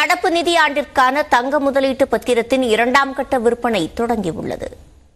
நடப்பு நிதியாண்டிற்கான தங்க முதலீட்டு பத்திரத்தின் இரண்டாம் கட்ட விற்பனை தொடங்கியுள்ளது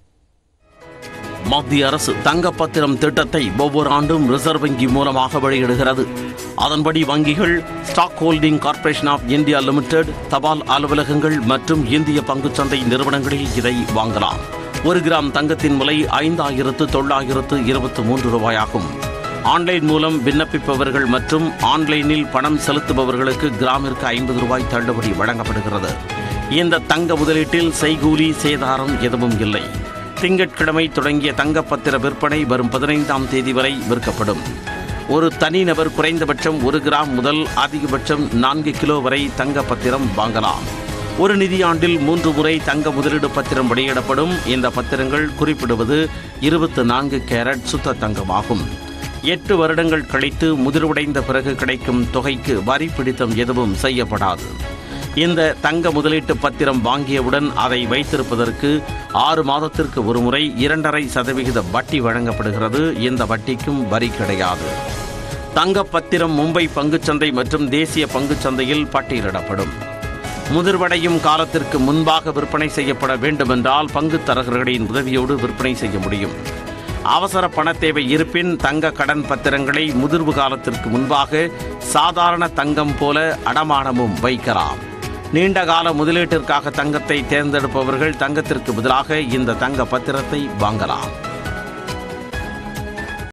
மத்திய அரசு தங்கப்பத்திரம் திட்டத்தை ஒவ்வொரு ஆண்டும் ரிசர்வ் வங்கி மூலமாக வெளியிடுகிறது அதன்படி வங்கிகள் Stock Holding Corporation of India Limited தபால் அலுவலகங்கள் மற்றும் இந்திய பங்குச்சந்தை நிறுவனங்களில் இதை வாங்கலாம் ஒரு கிராம் தங்கத்தின் விலை ஐந்தாயிரத்து தொள்ளாயிரத்து இருபத்தி மூன்று ரூபாயாகும் ஆன்லைன் மூலம் விண்ணப்பிப்பவர்கள் மற்றும் ஆன்லைனில் பணம் செலுத்துபவர்களுக்கு கிராமிற்கு ஐம்பது ரூபாய் தள்ளுபடி வழங்கப்படுகிறது இந்த தங்க முதலீட்டில் செய்கூலி சேதாரம் எதுவும் இல்லை திங்கட்கிழமை தொடங்கிய தங்கப்பத்திர விற்பனை வரும் பதினைந்தாம் தேதி வரை விற்கப்படும் ஒரு தனிநபர் குறைந்தபட்சம் ஒரு கிராம் முதல் அதிகபட்சம் நான்கு கிலோ வரை தங்கப்பத்திரம் வாங்கலாம் ஒரு நிதியாண்டில் மூன்று முறை தங்க முதலீடு பத்திரம் வெளியிடப்படும் இந்த பத்திரங்கள் குறிப்பிடுவது இருபத்தி நான்கு கேரட் சுத்த தங்கமாகும் எட்டு வருடங்கள் கழித்து முதிர்வடைந்த பிறகு கிடைக்கும் தொகைக்கு வரி பிடித்தம் எதுவும் செய்யப்படாது இந்த தங்க முதலீட்டு பத்திரம் வாங்கியவுடன் அதை வைத்திருப்பதற்கு ஆறு மாதத்திற்கு ஒருமுறை இரண்டரை சதவிகித வட்டி வழங்கப்படுகிறது இந்த வட்டிக்கும் வரி கிடையாது தங்கப் பத்திரம் மும்பை பங்குச்சந்தை மற்றும் தேசிய பங்குச்சந்தையில் பட்டியலிடப்படும் முதிர்வடையும் காலத்திற்கு முன்பாக விற்பனை செய்யப்பட வேண்டுமென்றால் பங்குத்தரகர்களின் உதவியோடு விற்பனை செய்ய முடியும் அவசர பணத் தேவை இருப்பின் தங்க கடன் பத்திரங்களை முதிர்வு காலத்திற்கு முன்பாக சாதாரண தங்கம் போல அடமானமும் வைக்கலாம் நீண்டகால முதலீட்டிற்காக தங்கத்தை தேர்ந்தெடுப்பவர்கள் தங்கத்திற்கு பதிலாக இந்த தங்க பத்திரத்தை வாங்கலாம்